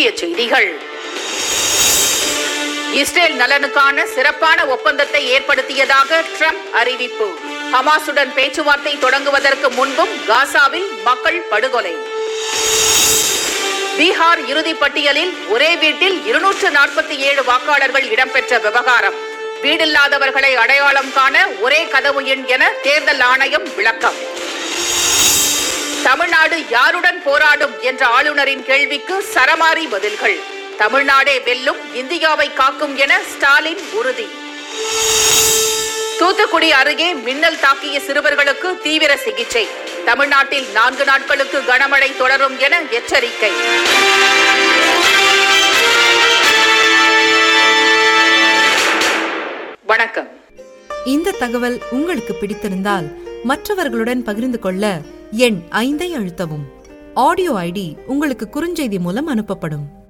முக்கிய செய்திகள் இஸ்ரேல் நலனுக்கான சிறப்பான ஒப்பந்தத்தை ஏற்படுத்தியதாக ட்ரம்ப் அறிவிப்பு ஹமாசுடன் பேச்சுவார்த்தை தொடங்குவதற்கு முன்பும் காசாவில் மக்கள் படுகொலை பீகார் இறுதிப் பட்டியலில் ஒரே வீட்டில் இருநூற்று நாற்பத்தி ஏழு வாக்காளர்கள் இடம்பெற்ற விவகாரம் வீடில்லாதவர்களை அடையாளம் காண ஒரே கதவு எண் என தேர்தல் ஆணையம் விளக்கம் தமிழ்நாடு யாருடன் போராடும் என்ற ஆளுநரின் கேள்விக்கு சரமாரி பதில்கள் தமிழ்நாடே வெல்லும் இந்தியாவை காக்கும் என ஸ்டாலின் உறுதி தூத்துக்குடி அருகே மின்னல் தாக்கிய சிறுவர்களுக்கு தீவிர சிகிச்சை தமிழ்நாட்டில் நான்கு நாட்களுக்கு கனமழை தொடரும் என எச்சரிக்கை வணக்கம் இந்த தகவல் உங்களுக்கு பிடித்திருந்தால் மற்றவர்களுடன் பகிர்ந்து கொள்ள எண் ஐந்தை அழுத்தவும் ஆடியோ ஐடி உங்களுக்கு குறுஞ்செய்தி மூலம் அனுப்பப்படும்